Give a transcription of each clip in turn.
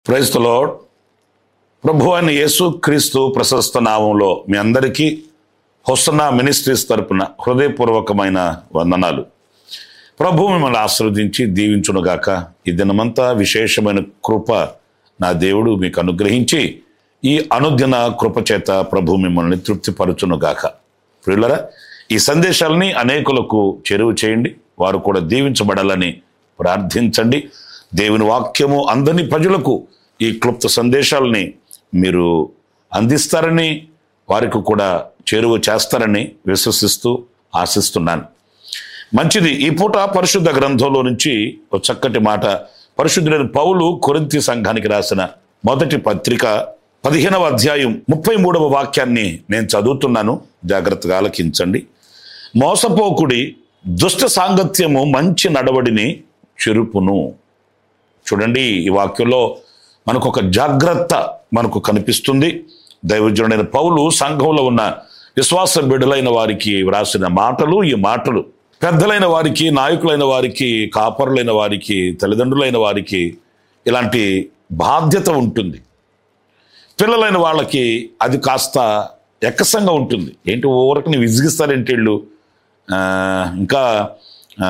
praise lord ప్రభు అయిన యేసు క్రీస్తు ప్రశస్త నామంలో మీ అందరికీ హొసనా మినిస్ట్రీస్ తరపున హృదయపూర్వకమైన వందనాలు ప్రభు మిమ్మల్ని ఆశీర్వదించి దీవించునుగాక ఈ దినమంతా విశేషమైన కృప నా దేవుడు మీకు అనుగ్రహించి ఈ అనుదిన కృప చేత ప్రభు మిమ్మల్ని తృప్తిపరచునుగాక ప్రియులరా ఈ సందేశాలని అనేకులకు చెరువు చేయండి వారు కూడా దీవించబడాలని ప్రార్థించండి దేవుని వాక్యము అందరి ప్రజలకు ఈ క్లుప్త సందేశాలని మీరు అందిస్తారని వారికి కూడా చేరువ చేస్తారని విశ్వసిస్తూ ఆశిస్తున్నాను మంచిది ఈ పూట పరిశుద్ధ గ్రంథంలో నుంచి ఒక చక్కటి మాట పరిశుద్ధులైన పౌలు కొరింతి సంఘానికి రాసిన మొదటి పత్రిక పదిహేనవ అధ్యాయం ముప్పై మూడవ వాక్యాన్ని నేను చదువుతున్నాను జాగ్రత్తగా ఆలకించండి మోసపోకుడి దుష్ట సాంగత్యము మంచి నడవడిని చెరుపును చూడండి ఈ వాక్యంలో మనకు ఒక జాగ్రత్త మనకు కనిపిస్తుంది దైవజనుడైన పౌలు సంఘంలో ఉన్న విశ్వాస బిడ్డలైన వారికి వ్రాసిన మాటలు ఈ మాటలు పెద్దలైన వారికి నాయకులైన వారికి కాపరులైన వారికి తల్లిదండ్రులైన వారికి ఇలాంటి బాధ్యత ఉంటుంది పిల్లలైన వాళ్ళకి అది కాస్త ఎక్కసంగా ఉంటుంది ఏంటి ఊరకని విసిగిస్తారేంటి వీళ్ళు ఆ, ఇంకా ఆ,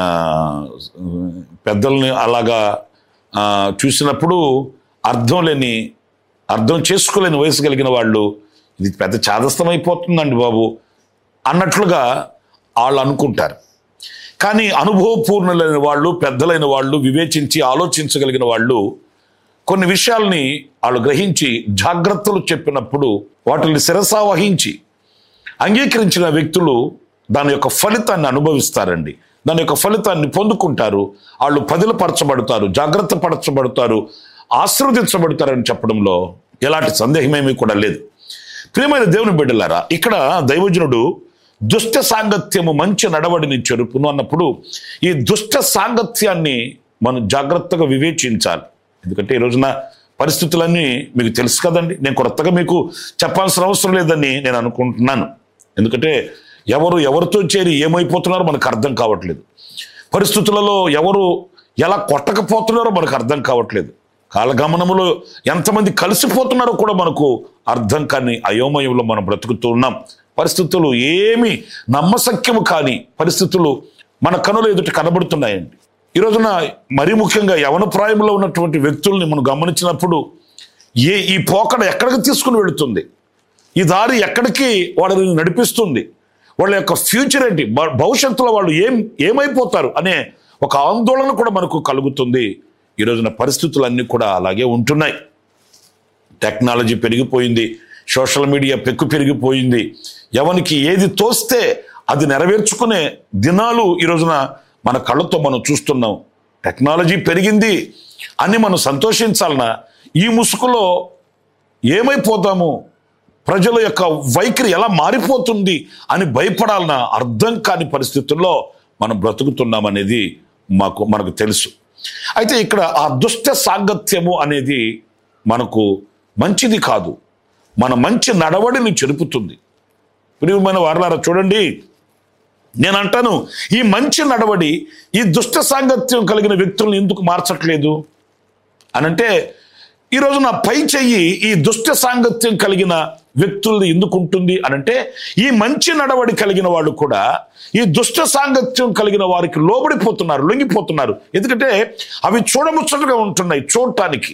పెద్దల్ని అలాగా ఆ, చూసినప్పుడు అర్థం లేని అర్థం చేసుకోలేని వయసు కలిగిన వాళ్ళు ఇది పెద్ద చాదస్తం అయిపోతుందండి బాబు అన్నట్లుగా వాళ్ళు అనుకుంటారు కానీ అనుభవపూర్ణులైన వాళ్ళు పెద్దలైన వాళ్ళు వివేచించి ఆలోచించగలిగిన వాళ్ళు కొన్ని విషయాల్ని వాళ్ళు గ్రహించి జాగ్రత్తలు చెప్పినప్పుడు వాటిని శిరసా వహించి అంగీకరించిన వ్యక్తులు దాని యొక్క ఫలితాన్ని అనుభవిస్తారండి దాని యొక్క ఫలితాన్ని పొందుకుంటారు వాళ్ళు పదిలపరచబడతారు జాగ్రత్త పరచబడతారు ఆశీర్వదించబడతారని చెప్పడంలో ఎలాంటి సందేహమేమీ కూడా లేదు ప్రియమైన దేవుని బిడ్డలారా ఇక్కడ దైవజనుడు దుష్ట సాంగత్యము మంచి నడవడిని చెరుపును అన్నప్పుడు ఈ దుష్ట సాంగత్యాన్ని మనం జాగ్రత్తగా వివేచించాలి ఎందుకంటే ఈ రోజున పరిస్థితులన్నీ మీకు తెలుసు కదండి నేను కొత్తగా మీకు చెప్పాల్సిన అవసరం లేదని నేను అనుకుంటున్నాను ఎందుకంటే ఎవరు ఎవరితో చేరి ఏమైపోతున్నారో మనకు అర్థం కావట్లేదు పరిస్థితులలో ఎవరు ఎలా కొట్టకపోతున్నారో మనకు అర్థం కావట్లేదు కాలగమనములో ఎంతమంది కలిసిపోతున్నారో కూడా మనకు అర్థం కాని అయోమయంలో మనం బ్రతుకుతూ ఉన్నాం పరిస్థితులు ఏమి నమ్మశక్యము కాని పరిస్థితులు మన కనుల ఎదుట కనబడుతున్నాయండి ఈ రోజున మరీ ముఖ్యంగా యవన ప్రాయంలో ఉన్నటువంటి వ్యక్తుల్ని మనం గమనించినప్పుడు ఏ ఈ పోకడ ఎక్కడికి తీసుకుని వెళుతుంది ఈ దారి ఎక్కడికి వాళ్ళని నడిపిస్తుంది వాళ్ళ యొక్క ఫ్యూచర్ ఏంటి భ- భవిష్యత్తులో వాళ్ళు ఏం ఏమైపోతారు అనే ఒక ఆందోళన కూడా మనకు కలుగుతుంది ఈ రోజున పరిస్థితులన్నీ కూడా అలాగే ఉంటున్నాయి టెక్నాలజీ పెరిగిపోయింది సోషల్ మీడియా పెక్కు పెరిగిపోయింది ఎవరికి ఏది తోస్తే అది నెరవేర్చుకునే దినాలు ఈ రోజున మన కళ్ళతో మనం చూస్తున్నాం టెక్నాలజీ పెరిగింది అని మనం సంతోషించాలన్నా ఈ ముసుగులో ఏమైపోతాము ప్రజల యొక్క వైఖరి ఎలా మారిపోతుంది అని భయపడాలన్న అర్థం కాని పరిస్థితుల్లో మనం బ్రతుకుతున్నామనేది మాకు మనకు తెలుసు అయితే ఇక్కడ ఆ దుష్ట సాంగత్యము అనేది మనకు మంచిది కాదు మన మంచి నడవడిని చెరుపుతుంది ప్రియమైన వారలారా చూడండి నేను అంటాను ఈ మంచి నడవడి ఈ దుష్ట సాంగత్యం కలిగిన వ్యక్తులను ఎందుకు మార్చట్లేదు అనంటే ఈ రోజు నా పై చెయ్యి ఈ దుష్ట సాంగత్యం కలిగిన వ్యక్తులు ఎందుకు ఉంటుంది అనంటే ఈ మంచి నడవడి కలిగిన వాళ్ళు కూడా ఈ దుష్ట సాంగత్యం కలిగిన వారికి లోబడిపోతున్నారు లొంగిపోతున్నారు ఎందుకంటే అవి చూడముచ్చటగా ఉంటున్నాయి చూడటానికి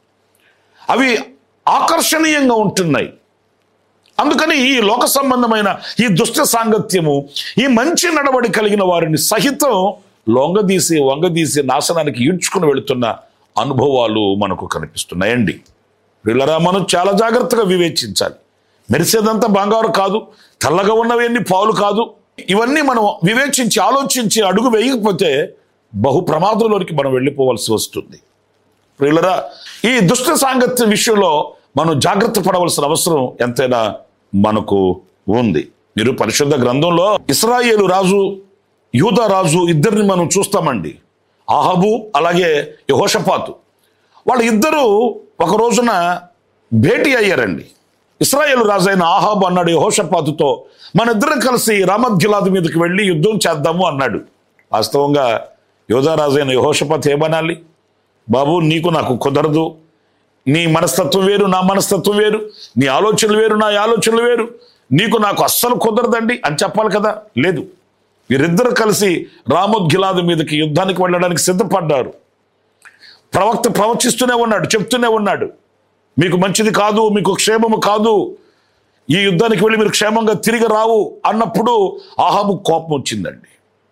అవి ఆకర్షణీయంగా ఉంటున్నాయి అందుకని ఈ లోక సంబంధమైన ఈ దుష్ట సాంగత్యము ఈ మంచి నడవడి కలిగిన వారిని సహితం లొంగదీసి వంగదీసి నాశనానికి ఈడ్చుకుని వెళుతున్న అనుభవాలు మనకు కనిపిస్తున్నాయండి వీళ్ళరా మనం చాలా జాగ్రత్తగా వివేచించాలి మెరిసేదంతా బంగారు కాదు తెల్లగా ఉన్నవన్నీ పాలు కాదు ఇవన్నీ మనం వివేచించి ఆలోచించి అడుగు వేయకపోతే బహు ప్రమాదంలోనికి మనం వెళ్ళిపోవాల్సి వస్తుంది ప్రియులరా ఈ దుష్ట సాంగత్యం విషయంలో మనం జాగ్రత్త పడవలసిన అవసరం ఎంతైనా మనకు ఉంది మీరు పరిశుద్ధ గ్రంథంలో ఇస్రాయేలు రాజు యూదా రాజు ఇద్దరిని మనం చూస్తామండి ఆహబు అలాగే యహోషపాతు వాళ్ళ ఇద్దరు ఒక రోజున భేటీ అయ్యారండి ఇస్రాయేల్ రాజు అయిన ఆహాబు అన్నాడు యహోషపాతుతో మన ఇద్దరం కలిసి రామద్గిలాదు మీదకి వెళ్ళి యుద్ధం చేద్దాము అన్నాడు వాస్తవంగా యోధారాజు అయిన యహోషపాత్ ఏమనాలి బాబు నీకు నాకు కుదరదు నీ మనస్తత్వం వేరు నా మనస్తత్వం వేరు నీ ఆలోచనలు వేరు నా ఆలోచనలు వేరు నీకు నాకు అస్సలు కుదరదండి అని చెప్పాలి కదా లేదు వీరిద్దరు కలిసి రామోద్గిలాదు మీదకి యుద్ధానికి వెళ్ళడానికి సిద్ధపడ్డారు ప్రవక్త ప్రవచిస్తూనే ఉన్నాడు చెప్తూనే ఉన్నాడు మీకు మంచిది కాదు మీకు క్షేమము కాదు ఈ యుద్ధానికి వెళ్ళి మీరు క్షేమంగా తిరిగి రావు అన్నప్పుడు ఆహాబు కోపం వచ్చిందండి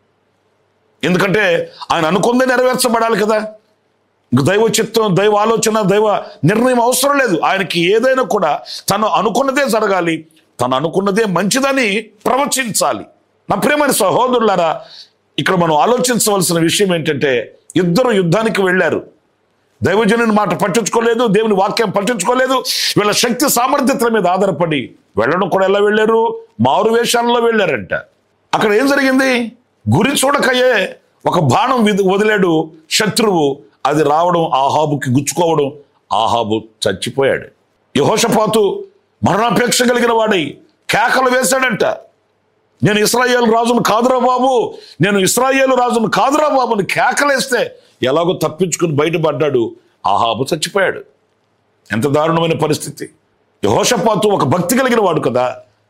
ఎందుకంటే ఆయన అనుకుందే నెరవేర్చబడాలి కదా ఇంక దైవ చిత్తం దైవ ఆలోచన దైవ నిర్ణయం అవసరం లేదు ఆయనకి ఏదైనా కూడా తను అనుకున్నదే జరగాలి తను అనుకున్నదే మంచిదని ప్రవచించాలి నా ప్రియమైన సహోదరులారా ఇక్కడ మనం ఆలోచించవలసిన విషయం ఏంటంటే ఇద్దరు యుద్ధానికి వెళ్ళారు దైవజనుని మాట పట్టించుకోలేదు దేవుని వాక్యం పట్టించుకోలేదు వీళ్ళ శక్తి సామర్థ్యతల మీద ఆధారపడి వెళ్ళడం కూడా ఎలా వెళ్ళారు మారు వేషాలలో వెళ్ళారంట అక్కడ ఏం జరిగింది గురి చూడకయే ఒక బాణం విధి- వదిలాడు శత్రువు అది రావడం ఆహాబుకి గుచ్చుకోవడం ఆహాబు చచ్చిపోయాడు యహోషపాతు మరణాపేక్ష కలిగిన వాడై కేకలు వేశాడంట నేను ఇస్రాయేల్ రాజును కాదురా బాబు నేను ఇస్రాయేల్ రాజును కాదురా బాబుని కేకలేస్తే ఎలాగో తప్పించుకుని బయటపడ్డాడు ఆహాబు చచ్చిపోయాడు ఎంత దారుణమైన పరిస్థితి యహోషపాతు ఒక భక్తి కలిగిన వాడు కదా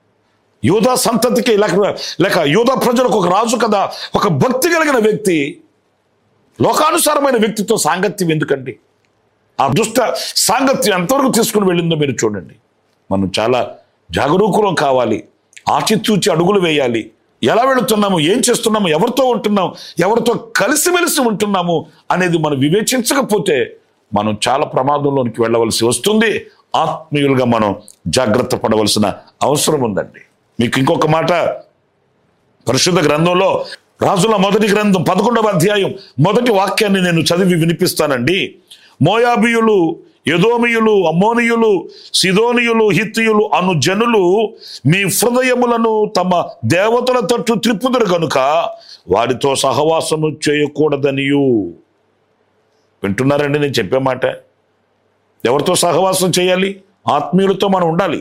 యూదా సంతతికి లేక లేక యూదా ప్రజలకు ఒక రాజు కదా ఒక భక్తి కలిగిన వ్యక్తి లోకానుసారమైన వ్యక్తితో సాంగత్యం ఎందుకండి ఆ దుష్ట సాంగత్యం ఎంతవరకు తీసుకుని వెళ్ళిందో మీరు చూడండి మనం చాలా జాగరూకులం కావాలి ఆచితూచి అడుగులు వేయాలి ఎలా వెళుతున్నాము ఏం చేస్తున్నాము ఎవరితో ఉంటున్నాం ఎవరితో కలిసిమెలిసి ఉంటున్నాము అనేది మనం వివేచించకపోతే మనం చాలా ప్రమాదంలోనికి వెళ్ళవలసి వస్తుంది ఆత్మీయులుగా మనం జాగ్రత్త పడవలసిన అవసరం ఉందండి మీకు ఇంకొక మాట పరిశుద్ధ గ్రంథంలో రాజుల మొదటి గ్రంథం పదకొండవ అధ్యాయం మొదటి వాక్యాన్ని నేను చదివి వినిపిస్తానండి మోయాబియులు యదోమియులు అమ్మోనియులు సిదోనియులు హిత్తియులు అను జనులు మీ హృదయములను తమ దేవతల తట్టు త్రిప్పుదురు గనుక వారితో సహవాసము చేయకూడదనియు వింటున్నారండి నేను చెప్పే మాట ఎవరితో సహవాసం చేయాలి ఆత్మీయులతో మనం ఉండాలి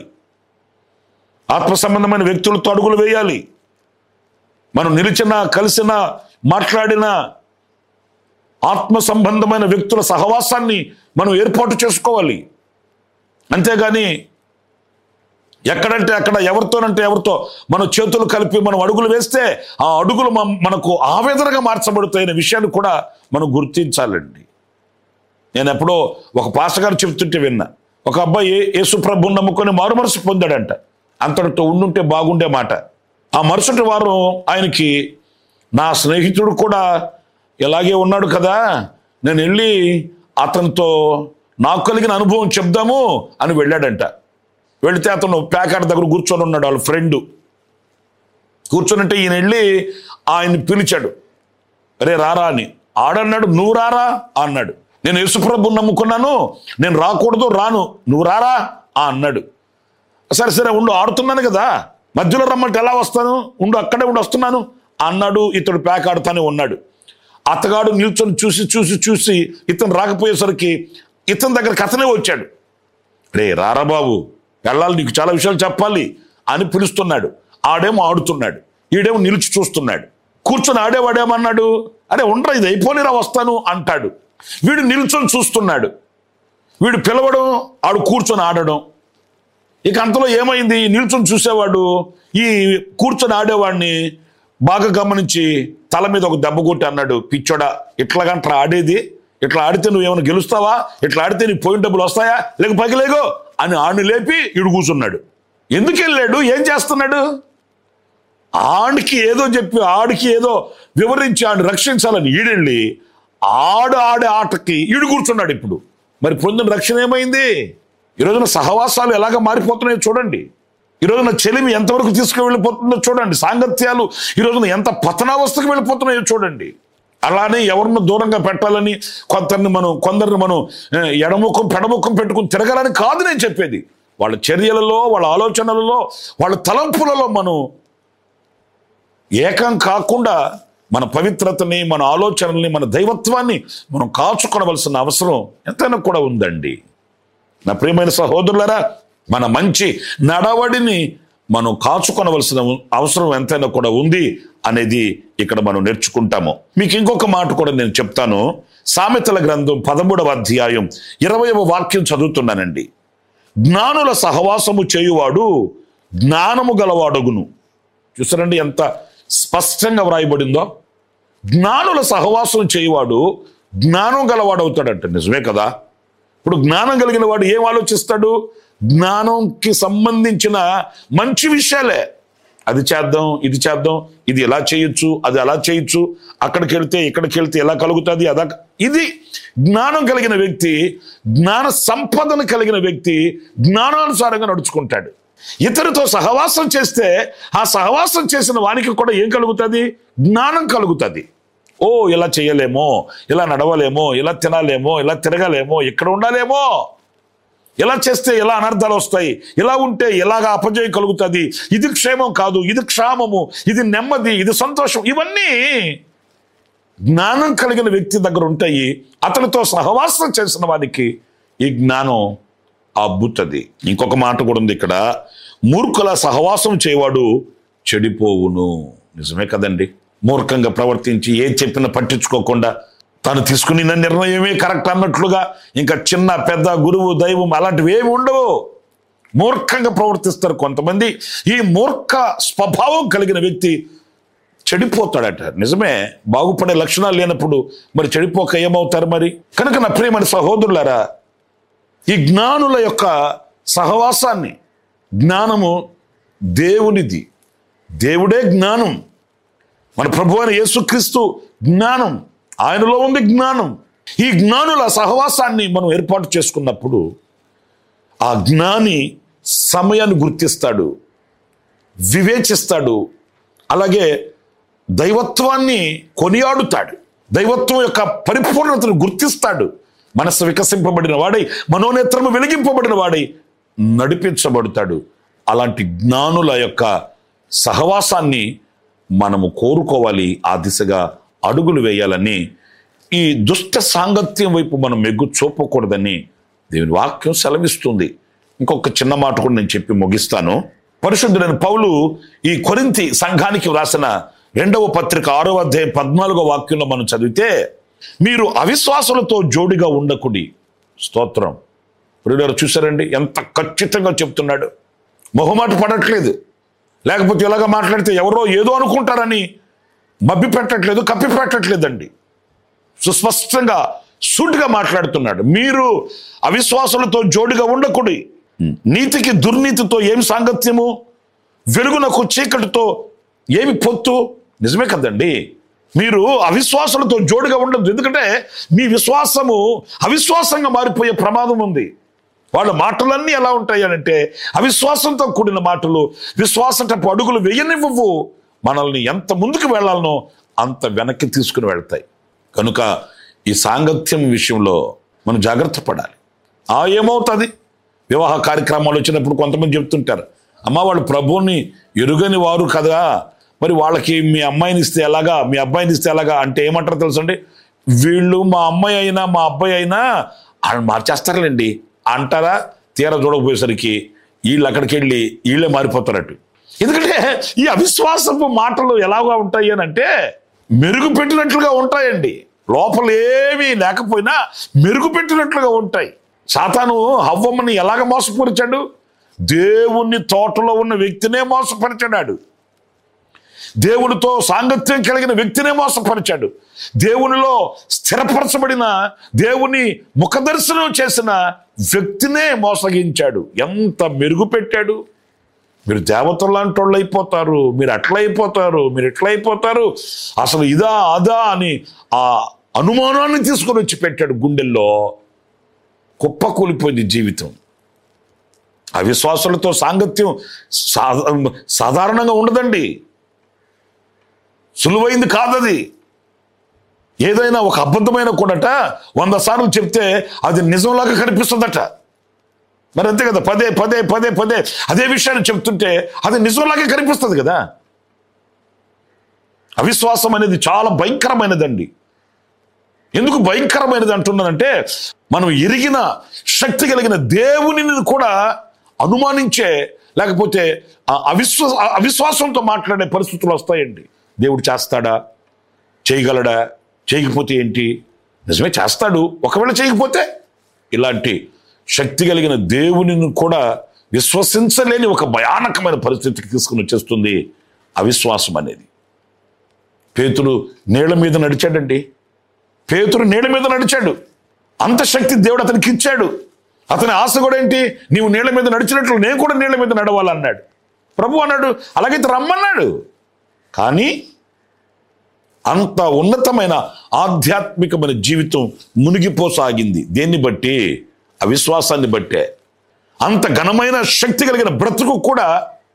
ఆత్మ సంబంధమైన వ్యక్తులతో అడుగులు వేయాలి మనం నిలిచిన కలిసిన మాట్లాడిన ఆత్మ సంబంధమైన వ్యక్తుల సహవాసాన్ని మనం ఏర్పాటు చేసుకోవాలి అంతేగాని ఎక్కడంటే అక్కడ ఎవరితోనంటే ఎవరితో మన చేతులు కలిపి మనం అడుగులు వేస్తే ఆ అడుగులు మన- మనకు ఆవేదనగా మార్చబడుతాయనే విషయాన్ని కూడా మనం గుర్తించాలండి నేను ఎప్పుడో ఒక పాస్టర్ గారు చెప్తుంటే విన్నా ఒక అబ్బాయి యేసు ప్రభుని నమ్ముకొని మారు మనసు పొందాడంట అంతటితో ఉండుంటే బాగుండే మాట ఆ మరుసటి వారం ఆయనకి నా స్నేహితుడు కూడా ఇలాగే ఉన్నాడు కదా నేను వెళ్ళి అతనితో నాకు కలిగిన అనుభవం చెప్దాము అని వెళ్ళాడంట వెళితే అతను ప్యాకెట్ దగ్గర కూర్చొని ఉన్నాడు వాళ్ళ ఫ్రెండ్ కూర్చొని ఈయన వెళ్ళి ఆయన్ని పిలిచాడు అరే రారా అని ఆడన్నాడు నువ్వు రారా అన్నాడు నేను యేసుప్రభుని నమ్ముకున్నాను నేను రాకూడదు రాను నువ్వు రారా ఆ అన్నాడు సరే సరే ఉండు ఆడుతున్నాను కదా మధ్యలో రమ్మంటే ఎలా వస్తాను ఉండు అక్కడే ఉండి వస్తున్నాను అన్నాడు ఇతడు ప్యాక్ ఆడుతానే ఉన్నాడు అత్తగాడు నిల్చొని చూసి చూసి చూసి ఇతను రాకపోయేసరికి ఇతని దగ్గరికి అతనే వచ్చాడు రే రారా బాబు వెళ్ళాలి నీకు చాలా విషయాలు చెప్పాలి అని పిలుస్తున్నాడు ఆడేమో ఆడుతున్నాడు ఈడేమో నిలిచి చూస్తున్నాడు కూర్చొని ఆడేవాడేమన్నాడు అరే ఉండరా ఇది అయిపోనిరా వస్తాను అంటాడు వీడు నిల్చొని చూస్తున్నాడు వీడు పిలవడం ఆడు కూర్చొని ఆడడం ఇక అంతలో ఏమైంది నిల్చొని చూసేవాడు ఈ కూర్చొని ఆడేవాడిని బాగా గమనించి తల మీద ఒక దెబ్బ కొట్టి అన్నాడు పిచ్చోడా ఇట్లాగంట్రా ఆడేది ఇట్లా ఆడితే నువ్వు ఏమైనా గెలుస్తావా ఇట్లా ఆడితే నీకు పోయిన డబ్బులు వస్తాయా లేక పైకి లేగో అని ఆడిని లేపి ఇడు కూర్చున్నాడు ఎందుకు వెళ్ళాడు ఏం చేస్తున్నాడు ఆడికి ఏదో చెప్పి ఆడికి ఏదో వివరించి ఆడిని రక్షించాలని ఈడెళ్ళి ఆడు ఆడే ఆటకి ఈడు కూర్చున్నాడు ఇప్పుడు మరి పొందిన రక్షణ ఏమైంది ఈ రోజున సహవాసాలు ఎలాగ మారిపోతున్నాయో చూడండి ఈ రోజున చెలిమి ఎంతవరకు తీసుకువెళ్ళిపోతుందో చూడండి సాంగత్యాలు ఈ రోజున ఎంత పతనావస్థకు వెళ్ళిపోతున్నాయో చూడండి అలానే ఎవరిని దూరంగా పెట్టాలని కొందరిని మనం కొందరిని మనం ఏ, ఎడముఖం పెడముఖం పెట్టుకుని తిరగాలని కాదు నేను చెప్పేది వాళ్ళ చర్యలలో వాళ్ళ ఆలోచనలలో వాళ్ళ తలంపులలో మనం ఏకం కాకుండా మన పవిత్రతని మన ఆలోచనల్ని మన దైవత్వాన్ని మనం కాచుకోవలసిన అవసరం ఎంతైనా కూడా ఉందండి నా ప్రియమైన సహోదరులరా మన మంచి నడవడిని మనం కాచుకొనవలసిన అవసరం ఎంతైనా కూడా ఉంది అనేది ఇక్కడ మనం నేర్చుకుంటాము మీకు ఇంకొక మాట కూడా నేను చెప్తాను సామెతల గ్రంథం పదమూడవ అధ్యాయం ఇరవయవ వాక్యం చదువుతున్నానండి జ్ఞానుల సహవాసము చేయువాడు జ్ఞానము గలవాడగును చూసారండి ఎంత స్పష్టంగా వ్రాయబడిందో జ్ఞానుల సహవాసం చేయువాడు జ్ఞానం గలవాడవుతాడంట నిజమే కదా ఇప్పుడు జ్ఞానం కలిగిన వాడు ఏం ఆలోచిస్తాడు జ్ఞానంకి సంబంధించిన మంచి విషయాలే అది చేద్దాం ఇది చేద్దాం ఇది ఎలా చేయొచ్చు అది అలా చేయొచ్చు అక్కడికి వెళ్తే ఇక్కడికి వెళ్తే ఎలా కలుగుతుంది అదా ఇది జ్ఞానం కలిగిన వ్యక్తి జ్ఞాన సంపదన కలిగిన వ్యక్తి జ్ఞానానుసారంగా నడుచుకుంటాడు ఇతరుతో సహవాసం చేస్తే ఆ సహవాసం చేసిన వానికి కూడా ఏం కలుగుతుంది జ్ఞానం కలుగుతుంది ఓ ఇలా చేయలేమో ఇలా నడవలేమో ఇలా తినాలేమో ఇలా తిరగలేమో ఇక్కడ ఉండాలేమో ఇలా చేస్తే ఎలా అనర్థాలు వస్తాయి ఇలా ఉంటే ఎలాగా అపజయం కలుగుతుంది ఇది క్షేమం కాదు ఇది క్షామము ఇది నెమ్మది ఇది సంతోషం ఇవన్నీ జ్ఞానం కలిగిన వ్యక్తి దగ్గర ఉంటాయి అతనితో సహవాసం చేసిన వానికి ఈ జ్ఞానం అబ్బుతుంది ఇంకొక మాట కూడా ఉంది ఇక్కడ మూర్ఖుల సహవాసం చేయవాడు చెడిపోవును నిజమే కదండి మూర్ఖంగా ప్రవర్తించి ఏం చెప్పినా పట్టించుకోకుండా తాను తీసుకుని నిర్ణయమే కరెక్ట్ అన్నట్లుగా ఇంకా చిన్న పెద్ద గురువు దైవం అలాంటివి ఏమి ఉండవు మూర్ఖంగా ప్రవర్తిస్తారు కొంతమంది ఈ మూర్ఖ స్వభావం కలిగిన వ్యక్తి చెడిపోతాడట నిజమే బాగుపడే లక్షణాలు లేనప్పుడు మరి చెడిపోక ఏమవుతారు మరి కనుక నా ప్రియమైన సహోదరులారా ఈ జ్ఞానుల యొక్క సహవాసాన్ని జ్ఞానము దేవునిది దేవుడే జ్ఞానం మన ప్రభు అయిన యేసుక్రీస్తు జ్ఞానం ఆయనలో ఉంది జ్ఞానం ఈ జ్ఞానుల సహవాసాన్ని మనం ఏర్పాటు చేసుకున్నప్పుడు ఆ జ్ఞాని సమయాన్ని గుర్తిస్తాడు వివేచిస్తాడు అలాగే దైవత్వాన్ని కొనియాడుతాడు దైవత్వం యొక్క పరిపూర్ణతను గుర్తిస్తాడు మనసు వికసింపబడిన వాడై మనోనేత్రము వెలిగింపబడిన వాడై నడిపించబడతాడు అలాంటి జ్ఞానుల యొక్క సహవాసాన్ని మనము కోరుకోవాలి ఆ దిశగా అడుగులు వేయాలని ఈ దుష్ట సాంగత్యం వైపు మనం మెగ్గు చూపకూడదని దేవుని వాక్యం సెలవిస్తుంది ఇంకొక చిన్న మాట కూడా నేను చెప్పి ముగిస్తాను పరిశుద్ధుడైన పౌలు ఈ కొరింతి సంఘానికి వ్రాసిన రెండవ పత్రిక ఆరో అధ్యాయం పద్నాలుగో వాక్యంలో మనం చదివితే మీరు అవిశ్వాసులతో జోడిగా ఉండకుడి స్తోత్రం ప్రియులారు చూసారండి ఎంత ఖచ్చితంగా చెప్తున్నాడు మొహమాట పడట్లేదు లేకపోతే ఇలాగ మాట్లాడితే ఎవరో ఏదో అనుకుంటారని మబ్బి పెట్టట్లేదు కప్పి పెట్టట్లేదండి సుస్పష్టంగా సూటిగా మాట్లాడుతున్నాడు మీరు అవిశ్వాసులతో జోడిగా ఉండకుడి నీతికి దుర్నీతితో ఏం సాంగత్యము వెలుగునకు చీకటితో ఏమి పొత్తు నిజమే కదండి మీరు అవిశ్వాసులతో జోడుగా ఉండదు ఎందుకంటే మీ విశ్వాసము అవిశ్వాసంగా మారిపోయే ప్రమాదం ఉంది వాళ్ళ మాటలన్నీ ఎలా ఉంటాయి అంటే అవిశ్వాసంతో కూడిన మాటలు విశ్వాసటపు అడుగులు వేయనివ్వవు మనల్ని ఎంత ముందుకు వెళ్ళాలనో అంత వెనక్కి తీసుకుని వెళ్తాయి కనుక ఈ సాంగత్యం విషయంలో మనం జాగ్రత్త పడాలి ఆ ఏమవుతుంది వివాహ కార్యక్రమాలు వచ్చినప్పుడు కొంతమంది చెప్తుంటారు అమ్మ వాళ్ళు ప్రభువుని ఎరుగని వారు కదా మరి వాళ్ళకి మీ అమ్మాయిని ఇస్తే ఎలాగా మీ అబ్బాయిని ఇస్తే ఎలాగా అంటే ఏమంటారు తెలుసండి వీళ్ళు మా అమ్మాయి అయినా మా అబ్బాయి అయినా వాళ్ళు మార్చేస్తారులేండి అంటారా తీర చూడకపోయేసరికి వీళ్ళు అక్కడికి వెళ్ళి వీళ్ళే మారిపోతారట ఎందుకంటే ఈ అవిశ్వాసపు మాటలు ఎలాగా ఉంటాయి అని అంటే మెరుగు పెట్టినట్లుగా ఉంటాయండి లోపల ఏమీ లేకపోయినా మెరుగు పెట్టినట్లుగా ఉంటాయి సాతాను హవ్వమ్మని ఎలాగ మోసపరిచాడు దేవుని తోటలో ఉన్న వ్యక్తినే మోసపరిచాడు దేవునితో సాంగత్యం కలిగిన వ్యక్తినే మోసపరిచాడు దేవునిలో స్థిరపరచబడిన దేవుని ముఖదర్శనం చేసిన వ్యక్తినే మోసగించాడు ఎంత మెరుగు పెట్టాడు మీరు దేవతలు లాంటి వాళ్ళు అయిపోతారు మీరు అట్లా అయిపోతారు మీరు ఎట్లా అయిపోతారు అసలు ఇదా అదా అని ఆ అనుమానాన్ని తీసుకొని వచ్చి పెట్టాడు గుండెల్లో కుప్ప కూలిపోయింది జీవితం అవిశ్వాసులతో సాంగత్యం సా- సాధారణంగా ఉండదండి సులువైంది కాదది ఏదైనా ఒక అబద్ధమైన కూడట వంద సార్లు చెప్తే అది నిజంలాగా కనిపిస్తుందట మరి అంతే కదా పదే పదే పదే పదే అదే విషయాన్ని చెప్తుంటే అది నిజంలాగే కనిపిస్తుంది కదా అవిశ్వాసం అనేది చాలా భయంకరమైనదండి ఎందుకు భయంకరమైనది అంటున్నానంటే మనం ఎరిగిన శక్తి కలిగిన దేవునిని కూడా అనుమానించే లేకపోతే ఆ అవిశ్వ అవిశ్వాసంతో మాట్లాడే పరిస్థితులు వస్తాయండి దేవుడు చేస్తాడా చేయగలడా చేయకపోతే ఏంటి నిజమే చేస్తాడు ఒకవేళ చేయకపోతే ఇలాంటి శక్తి కలిగిన దేవునిని కూడా విశ్వసించలేని ఒక భయానకమైన పరిస్థితికి తీసుకుని వచ్చేస్తుంది అవిశ్వాసం అనేది పేతుడు నీళ్ల మీద నడిచాడండి పేతుడు నీళ్ల మీద నడిచాడు అంత శక్తి దేవుడు అతనికి ఇచ్చాడు అతని ఆశ కూడా ఏంటి నీవు నీళ్ల మీద నడిచినట్లు నేను కూడా నీళ్ల మీద నడవాలన్నాడు ప్రభు అన్నాడు అలాగైతే రమ్మన్నాడు కానీ అంత ఉన్నతమైన ఆధ్యాత్మికమైన జీవితం మునిగిపోసాగింది దేన్ని బట్టి అవిశ్వాసాన్ని బట్టే అంత ఘనమైన శక్తి కలిగిన బ్రతుకు కూడా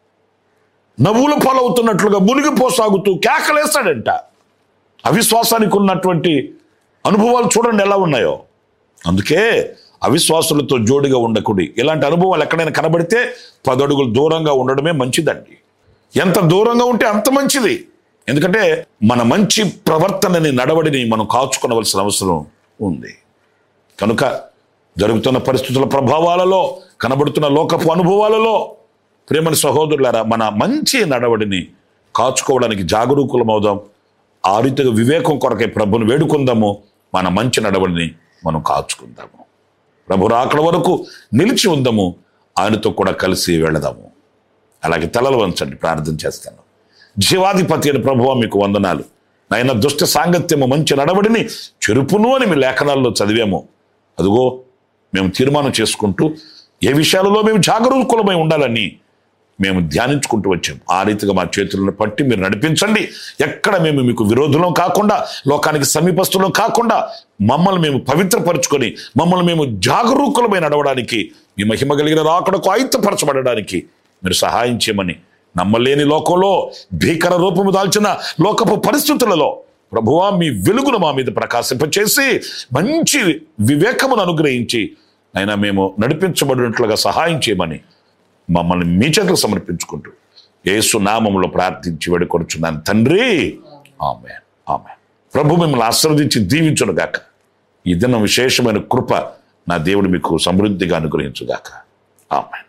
నవ్వుల పాలవుతున్నట్లుగా మునిగిపోసాగుతూ కేకలేస్తాడంట అవిశ్వాసానికి ఉన్నటువంటి అనుభవాలు చూడండి ఎలా ఉన్నాయో అందుకే అవిశ్వాసులతో జోడిగా ఉండకుడి ఇలాంటి అనుభవాలు ఎక్కడైనా కనబడితే పదడుగులు దూరంగా ఉండడమే మంచిదండి ఎంత దూరంగా ఉంటే అంత మంచిది ఎందుకంటే మన మంచి ప్రవర్తనని నడవడిని మనం కాచుకోవలసిన అవసరం ఉంది కనుక జరుగుతున్న పరిస్థితుల ప్రభావాలలో కనబడుతున్న లోకపు అనుభవాలలో ప్రేమని సహోదరులారా మన మంచి నడవడిని కాచుకోవడానికి జాగరూకులమవుదాం ఆ రీతిగా వివేకం కొరకై ప్రభుని వేడుకుందాము మన మంచి నడవడిని మనం కాచుకుందాము ప్రభు రాకడ వరకు నిలిచి ఉందాము ఆయనతో కూడా కలిసి వెళదాము అలాగే తలలు వంచండి ప్రార్థన చేస్తాను జీవాధిపతి అని ప్రభువ మీకు వందనాలు నాయన దుష్ట సాంగత్యము మంచి నడవడిని చెరుపును అని మీ లేఖనాల్లో చదివాము అదిగో మేము తీర్మానం చేసుకుంటూ ఏ విషయాలలో మేము జాగరూకులమై ఉండాలని మేము ధ్యానించుకుంటూ వచ్చాం ఆ రీతిగా మా చేతులను పట్టి మీరు నడిపించండి ఎక్కడ మేము మీకు విరోధులం కాకుండా లోకానికి సమీపస్తులం కాకుండా మమ్మల్ని మేము పవిత్రపరుచుకొని మమ్మల్ని మేము జాగరూకులమై నడవడానికి మీ మహిమ కలిగిన రాకడకు ఆయుత్తపరచబడడానికి మీరు సహాయం చేయమని నమ్మలేని లోకంలో భీకర రూపము దాల్చిన లోకపు పరిస్థితులలో ప్రభువా మీ వెలుగును మా మీద ప్రకాశింపచేసి మంచి వివేకమును అనుగ్రహించి అయినా మేము నడిపించబడినట్లుగా సహాయం చేయమని మమ్మల్ని మీ చేతులకు సమర్పించుకుంటూ యేసు నామములో ప్రార్థించి వేడుకొనుచున్నాను తండ్రి ఆమె ఆమె ప్రభు మిమ్మల్ని ఆశీర్వదించి దీవించునుగాక ఈ దినం విశేషమైన కృప నా దేవుడు మీకు సమృద్ధిగా అనుగ్రహించుగాక ఆమె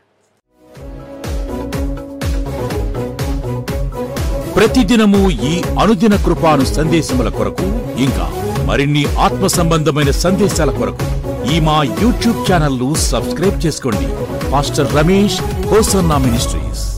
ప్రతిదినము ఈ అనుదిన కృపాను సందేశముల కొరకు ఇంకా మరిన్ని ఆత్మ సంబంధమైన సందేశాల కొరకు ఈ మా యూట్యూబ్ ఛానల్ ను సబ్స్క్రైబ్ చేసుకోండి పాస్టర్ రమేష్ హోసన్నా మినిస్ట్రీస్